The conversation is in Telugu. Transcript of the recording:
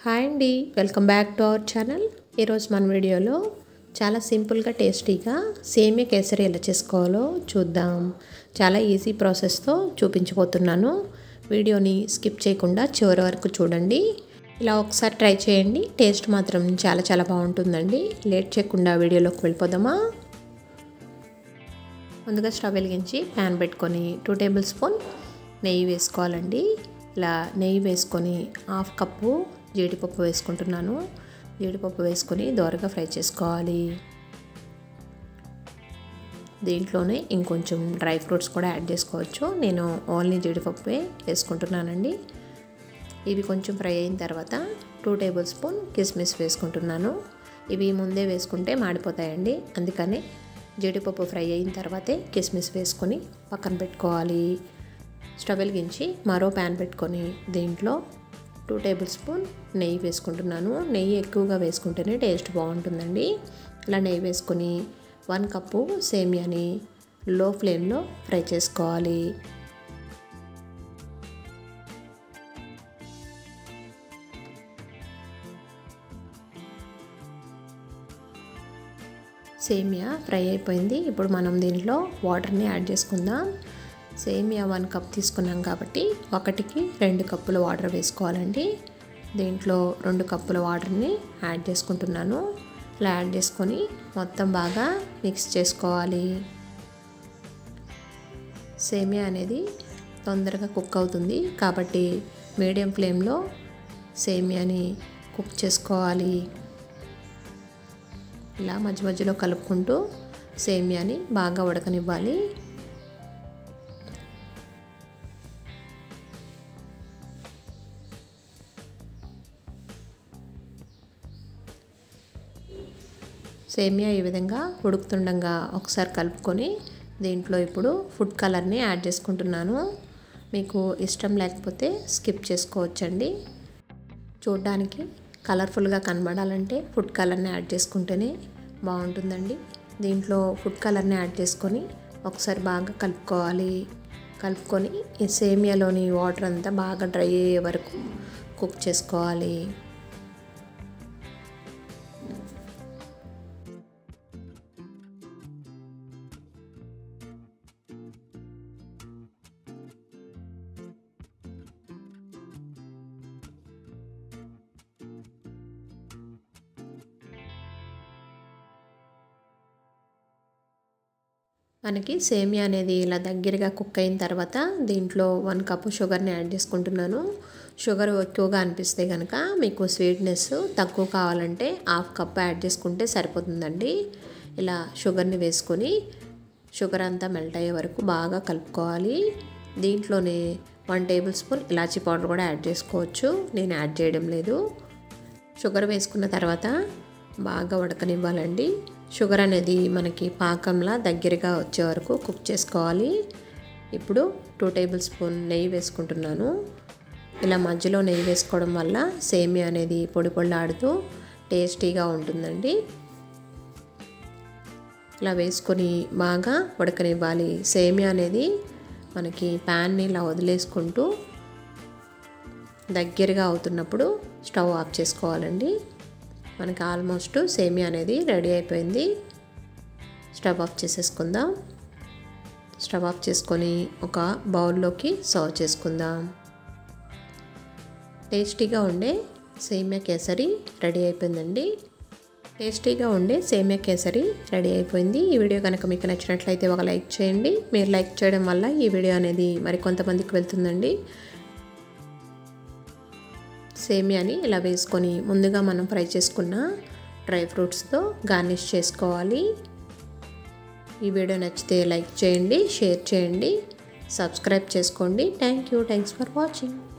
హాయ్ అండి welcome back to our channel ఈరోజు మన వీడియోలో చాలా సింపుల్గా టేస్టీగా సేమియా కేసరి ఎలా చేసుకోవాలో చూద్దాం చాలా ఈజీ ప్రాసెస్తో చూపించబోతున్నాను వీడియోని స్కిప్ చేయకుండా చివరి వరకు చూడండి ఇలా ఒకసారి ట్రై చేయండి టేస్ట్ మాత్రం చాలా చాలా బాగుంటుందండి లేట్ చేయకుండా వీడియోలోకి వెళ్ళిపోదామా ముందుగా స్టవ్ వెలిగించి ప్యాన్ పెట్టుకొని టూ టేబుల్ స్పూన్ నెయ్యి వేసుకోవాలండి ఇలా నెయ్యి వేసుకొని హాఫ్ కప్పు జీడిపప్పు వేసుకుంటున్నాను జీడిపప్పు వేసుకొని దోరగా ఫ్రై చేసుకోవాలి దీంట్లోనే ఇంకొంచెం డ్రై ఫ్రూట్స్ కూడా యాడ్ చేసుకోవచ్చు నేను ఓన్లీ జీడిపప్పే వేసుకుంటున్నానండి ఇవి కొంచెం ఫ్రై అయిన తర్వాత టూ టేబుల్ స్పూన్ కిస్మిస్ వేసుకుంటున్నాను ఇవి ముందే వేసుకుంటే మాడిపోతాయండి అందుకని జీడిపప్పు ఫ్రై అయిన తర్వాతే కిస్మిస్ వేసుకొని పక్కన పెట్టుకోవాలి స్టవ్ వెలిగించి మరో ప్యాన్ పెట్టుకొని దీంట్లో టూ టేబుల్ స్పూన్ నెయ్యి వేసుకుంటున్నాను నెయ్యి ఎక్కువగా వేసుకుంటేనే టేస్ట్ బాగుంటుందండి ఇలా నెయ్యి వేసుకొని వన్ కప్పు సేమియాని లో ఫ్లేమ్లో ఫ్రై చేసుకోవాలి సేమియా ఫ్రై అయిపోయింది ఇప్పుడు మనం దీంట్లో వాటర్ని యాడ్ చేసుకుందాం సేమియా వన్ కప్ తీసుకున్నాం కాబట్టి ఒకటికి రెండు కప్పుల వాటర్ వేసుకోవాలండి దీంట్లో రెండు కప్పుల వాటర్ని యాడ్ చేసుకుంటున్నాను ఇలా యాడ్ చేసుకొని మొత్తం బాగా మిక్స్ చేసుకోవాలి సేమియా అనేది తొందరగా కుక్ అవుతుంది కాబట్టి మీడియం ఫ్లేమ్లో సేమియాని కుక్ చేసుకోవాలి ఇలా మధ్య మధ్యలో కలుపుకుంటూ సేమియాని బాగా ఉడకనివ్వాలి సేమియా ఈ విధంగా ఉడుకుతుండగా ఒకసారి కలుపుకొని దీంట్లో ఇప్పుడు ఫుడ్ కలర్ని యాడ్ చేసుకుంటున్నాను మీకు ఇష్టం లేకపోతే స్కిప్ చేసుకోవచ్చండి చూడ్డానికి కలర్ఫుల్గా కనబడాలంటే ఫుడ్ కలర్ని యాడ్ చేసుకుంటేనే బాగుంటుందండి దీంట్లో ఫుడ్ కలర్ని యాడ్ చేసుకొని ఒకసారి బాగా కలుపుకోవాలి కలుపుకొని ఈ సేమియాలోని వాటర్ అంతా బాగా డ్రై అయ్యే వరకు కుక్ చేసుకోవాలి మనకి సేమియా అనేది ఇలా దగ్గరగా కుక్ అయిన తర్వాత దీంట్లో వన్ కప్పు షుగర్ని యాడ్ చేసుకుంటున్నాను షుగర్ ఎక్కువగా అనిపిస్తే కనుక మీకు స్వీట్నెస్ తక్కువ కావాలంటే హాఫ్ కప్ యాడ్ చేసుకుంటే సరిపోతుందండి ఇలా షుగర్ని వేసుకొని షుగర్ అంతా మెల్ట్ అయ్యే వరకు బాగా కలుపుకోవాలి దీంట్లోనే వన్ టేబుల్ స్పూన్ ఇలాచీ పౌడర్ కూడా యాడ్ చేసుకోవచ్చు నేను యాడ్ చేయడం లేదు షుగర్ వేసుకున్న తర్వాత బాగా ఉడకనివ్వాలండి షుగర్ అనేది మనకి పాకంలా దగ్గరగా వచ్చే వరకు కుక్ చేసుకోవాలి ఇప్పుడు టూ టేబుల్ స్పూన్ నెయ్యి వేసుకుంటున్నాను ఇలా మధ్యలో నెయ్యి వేసుకోవడం వల్ల సేమియా అనేది పొడి పొడిలాడుతూ టేస్టీగా ఉంటుందండి ఇలా వేసుకొని బాగా ఉడకనివ్వాలి సేమియా అనేది మనకి ప్యాన్ని ఇలా వదిలేసుకుంటూ దగ్గరగా అవుతున్నప్పుడు స్టవ్ ఆఫ్ చేసుకోవాలండి మనకి ఆల్మోస్ట్ సేమియా అనేది రెడీ అయిపోయింది స్టవ్ ఆఫ్ చేసేసుకుందాం స్టవ్ ఆఫ్ చేసుకొని ఒక బౌల్లోకి సర్వ్ చేసుకుందాం టేస్టీగా ఉండే సేమియా కేసరి రెడీ అయిపోయిందండి టేస్టీగా ఉండే సేమియా కేసరి రెడీ అయిపోయింది ఈ వీడియో కనుక మీకు నచ్చినట్లయితే ఒక లైక్ చేయండి మీరు లైక్ చేయడం వల్ల ఈ వీడియో అనేది మరికొంతమందికి వెళ్తుందండి సేమియాని ఇలా వేసుకొని ముందుగా మనం ఫ్రై చేసుకున్న డ్రై ఫ్రూట్స్తో గార్నిష్ చేసుకోవాలి ఈ వీడియో నచ్చితే లైక్ చేయండి షేర్ చేయండి సబ్స్క్రైబ్ చేసుకోండి thank you thanks for watching